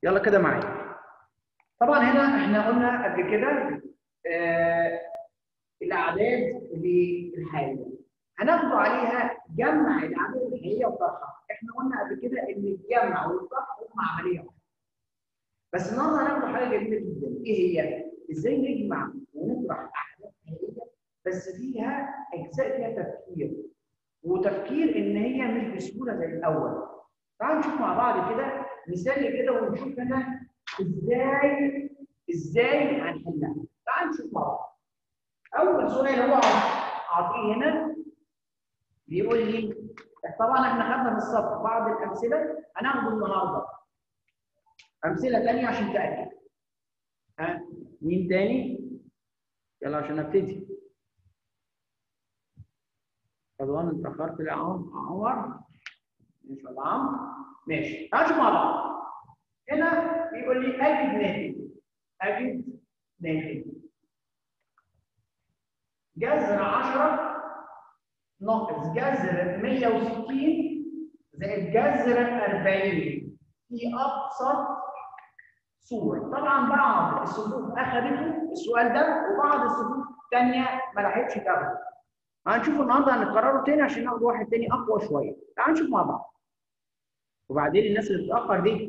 يلا كده معايا طبعا هنا احنا قلنا قبل كده آه الاعداد الحقيقيه هناخد عليها جمع الاعداد الحقيقيه وطرحها احنا قلنا قبل كده ان الجمع والطرح هم عمليه واحده بس النهارده هناخد حاجه جميله جدا ايه هي ازاي نجمع ونطرح اعداد حقيقيه بس فيها اجزاء فيها تفكير وتفكير ان هي مش بسهوله زي الاول تعالوا نشوف مع بعض كده مثال كده ونشوف هنا ازاي ازاي هنحلها تعالوا نشوف مع بعض اول سؤال هو عاطيه هنا بيقول لي طبعا احنا خدنا من الصف بعض الامثله هناخده النهارده امثله ثانيه عشان تاكد ها مين تاني يلا عشان ابتدي رضوان انت اخرت يا عمر ماشي ولا عمرو ماشي تعالوا نشوف مع بعض هنا بيقول لي اجد ناتج اجد ناتج جذر 10 ناقص جذر 160 زائد جذر 40 في ابسط صوره طبعا بعض الصفوف اخذته السؤال ده وبعض الصفوف الثانيه ما لحقتش تاخده هنشوف النهارده هنكرره تاني عشان ناخد واحد تاني اقوى شويه تعالوا نشوف مع بعض وبعدين الناس اللي بتتاخر دي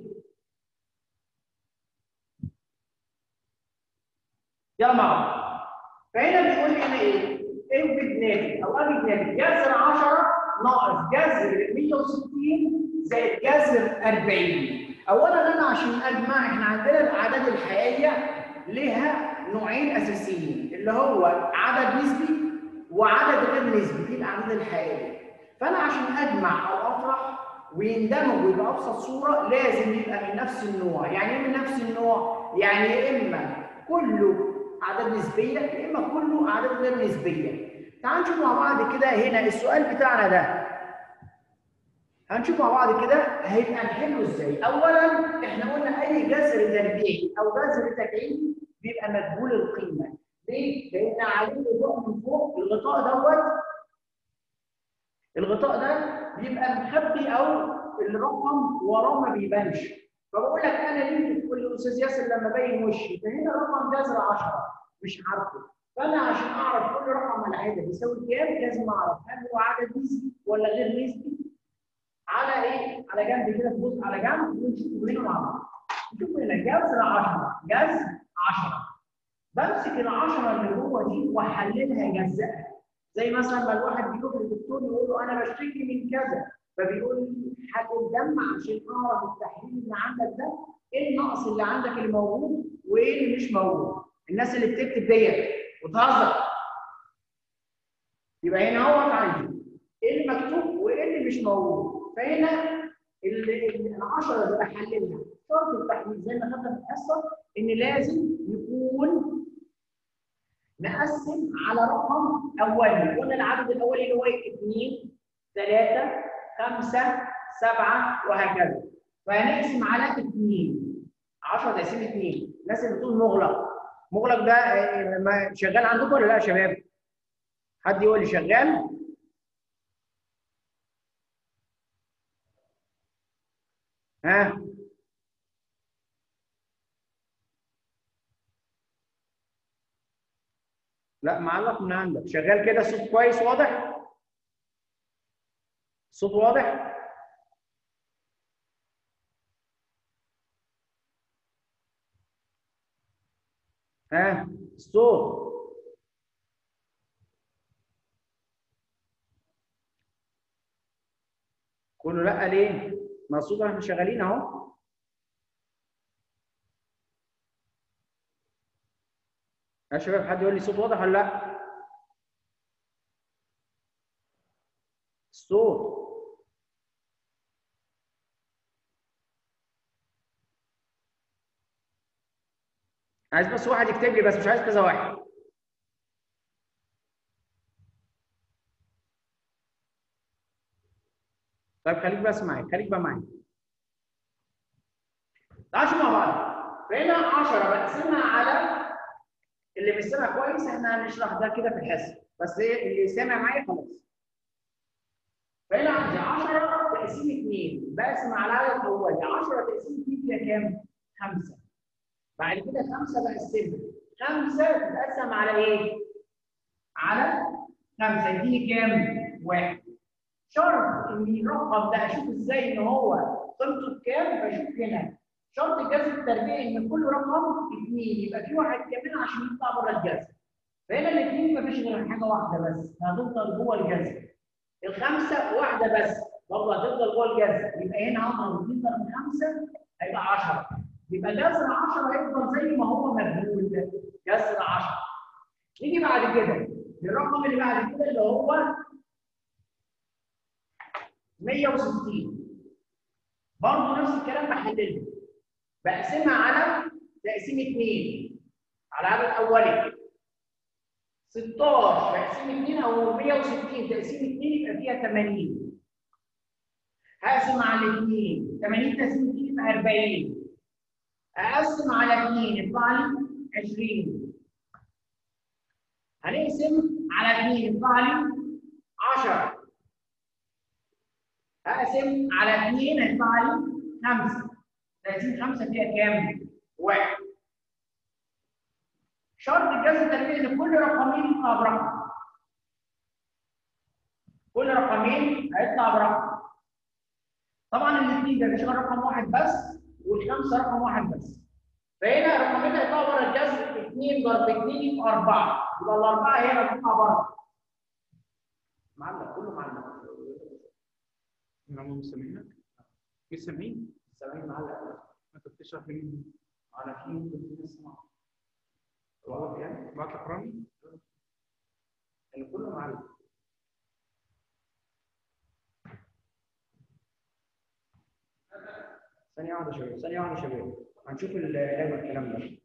يلا مع بعض فهنا بيقول لي هنا ايه؟ اوجد ناتج او اجد ناتج جذر 10 ناقص جذر 160 زائد جذر 40 اولا انا عشان اجمع احنا عندنا الاعداد الحقيقيه لها نوعين اساسيين اللي هو عدد نسبي وعدد غير نسبي دي الاعداد الحقيقيه فانا عشان اجمع او اطرح ويندمج ويبقى ابسط صوره لازم يبقى من نفس النوع يعني ايه من نفس النوع يعني يا اما كله اعداد نسبيه يا اما كله اعداد غير نسبيه تعال نشوف مع بعض كده هنا السؤال بتاعنا ده هنشوف مع بعض كده هيبقى نحله ازاي اولا احنا قلنا اي جذر تربيعي او جذر تكعيبي بيبقى مجهول القيمه ليه؟ لان عليه اضاءه من فوق الغطاء دوت الغطاء ده بيبقى مخبي او الرقم وراه ما بيبانش فبقول لك انا ليه بتقول لي استاذ ياسر لما باين وشي فهنا رقم جذر 10 مش عارفه فانا عشان اعرف كل رقم على حده بيساوي كام لازم اعرف هل هو عدد نسبي ولا غير نسبي على ايه؟ على جنب كده تبص على جنب ونشوفه هنا مع بعض نشوف هنا جذر 10 جذر 10 بمسك ال 10 اللي جوه دي واحللها اجزائها زي مثلا ما الواحد بيروح للدكتور يقول له انا بشتكي من كذا فبيقول لي حاجه الدم عشان اعرف التحليل اللي عندك ده ايه النقص اللي عندك اللي موجود وايه اللي مش موجود الناس اللي بتكتب ديت وتهزر يبقى هنا هو عندي ايه اللي مكتوب وايه اللي مش موجود فهنا ال 10 اللي بحللها شرط التحليل زي ما خدنا في الحصه ان لازم يكون نقسم على رقم اولي قلنا العدد الاولي اللي هو 2 3 5 7 وهكذا فهنقسم على 2 10 تقسيم 2 الناس اللي بتقول مغلق مغلق ده ما شغال عندكم ولا لا يا شباب؟ حد يقول لي شغال؟ ها؟ لا معلق من عندك شغال كده الصوت كويس واضح الصوت واضح ها الصوت كله لا ليه ما الصوت احنا شغالين اهو يا شباب حد يقول لي صوت واضح ولا لا؟ الصوت عايز بس واحد يكتب لي بس مش عايز كذا واحد طيب خليك بس معايا خليك بقى معايا تعالوا مع بعض فهنا 10 بقسمها على اللي مش سامع كويس احنا هنشرح ده كده في الحصه بس ايه اللي سامع معايا خلاص فهنا عندي 10 تقسيم 2 بقسم على العدد الاولي 10 تقسيم 2 فيها كام؟ خمسة بعد كده خمسة بقسمها خمسة تتقسم على إيه؟ على خمسة يديني كام؟ واحد شرط إن الرقم ده أشوف إزاي إن هو قيمته بكام بشوف هنا شرط الجذر التربيعي إن كل رقم اثنين يبقى في واحد كمان عشان يطلع بره الجذر فهنا الاثنين مفيش غير حاجة واحدة بس هتفضل جوه الجذر الخمسة واحدة بس برضه هتفضل جوه الجذر يبقى هنا هضرب 2 ضرب 5 هيبقى 10 يبقى جذر 10 هيفضل زي ما هو مجهول جذر 10 نيجي بعد كده للرقم اللي بعد كده اللي هو 160 برضه نفس الكلام بحللها بقسمها على تقسيم 2 على عدد اولي 16 تقسيم 2 او 160 تقسيم 2 يبقى فيها 80 هقسم على 2 80 تقسيم 2 يبقى 40 اقسم على 2 يطلع لي 20 هنقسم على 2 يطلع لي 10 اقسم على 2 هيطلع لي 5 30 5 فيها كام؟ 1 شرط الجذر التربيعي ان كل رقمين يطلع برقم كل رقمين هيطلع برقم طبعا الاثنين ده مش غير رقم واحد بس والخمسه رقم واحد بس فهنا الرقمين هيطلعوا بره الجذر 2 ضرب 2 يبقى 4 يبقى الاربعه هي اللي هتطلع بره معلق كله معلق هم مسمينك؟ مش سامعين؟ سامعين معلق انت بتشرح لمين؟ على في ممكن نسمع هو يعني بعت لك رامي؟ اللي كله معلق ثانية واحدة يا شباب ثانية واحدة يا شباب هنشوف العلاج والكلام ده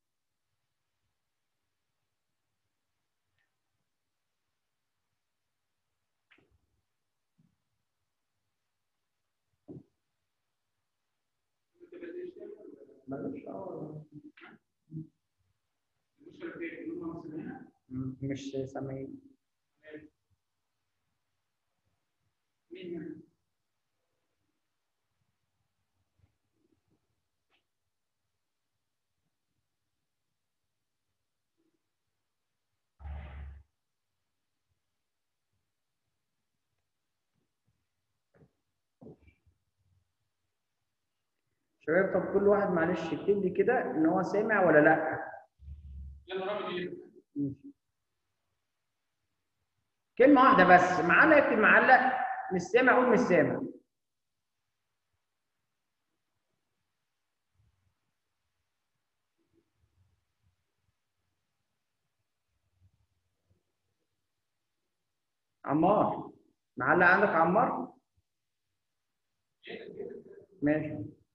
ملوش دعوة مش سامعين شباب طب كل واحد معلش يكتب لي كده ان هو سامع ولا لا يلا رامي ايه؟ ماشي. كلمة واحدة بس معلق اكتب معلق مش سامع قول مش سامع عمار معلق عندك عمار ماشي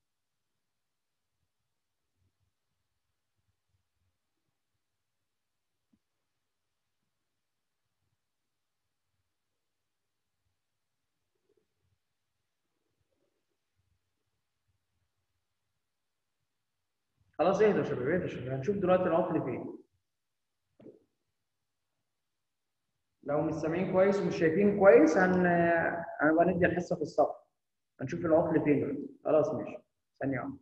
خلاص اهدوا يا شباب اهدوا يا شباب هنشوف دلوقتي العطل فين لو مش سامعين كويس ومش شايفين كويس هن هنبقى ندي الحصه في الصف هنشوف العطل فين دلوقتي خلاص ماشي ثانيه واحده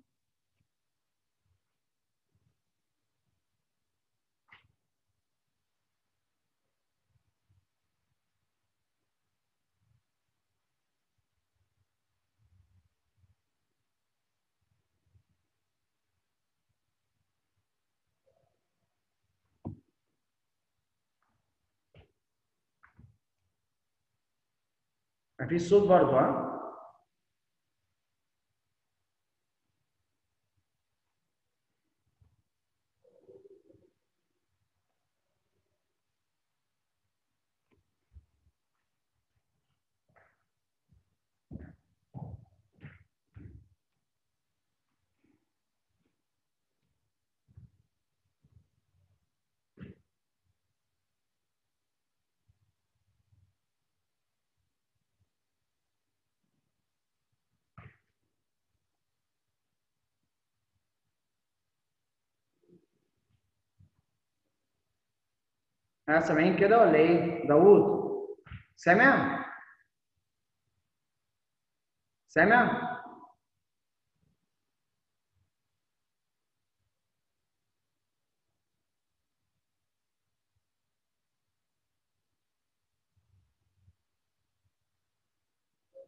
مفيش صوت برضه ها ها سامعين كده ولا ايه داوود سامع سامع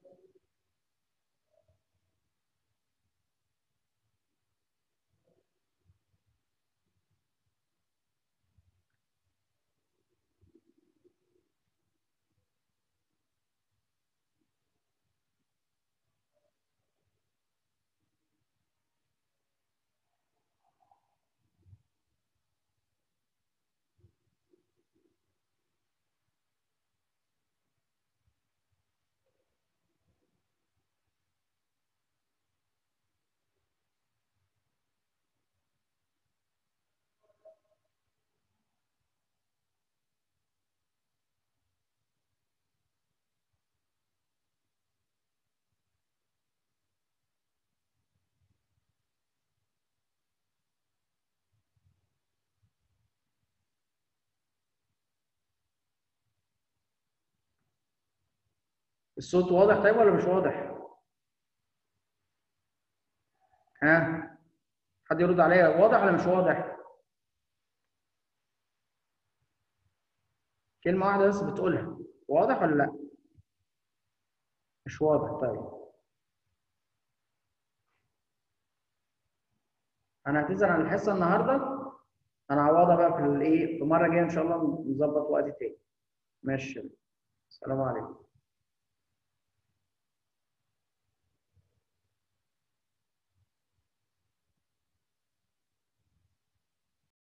الصوت واضح طيب ولا مش واضح؟ ها؟ حد يرد عليا واضح ولا مش واضح؟ كلمة واحدة بس بتقولها واضح ولا لا؟ مش واضح طيب أنا هعتذر عن الحصة النهاردة أنا هعوضها بقى في الإيه في مرة جاية إن شاء الله نظبط وقت تاني ماشي السلام عليكم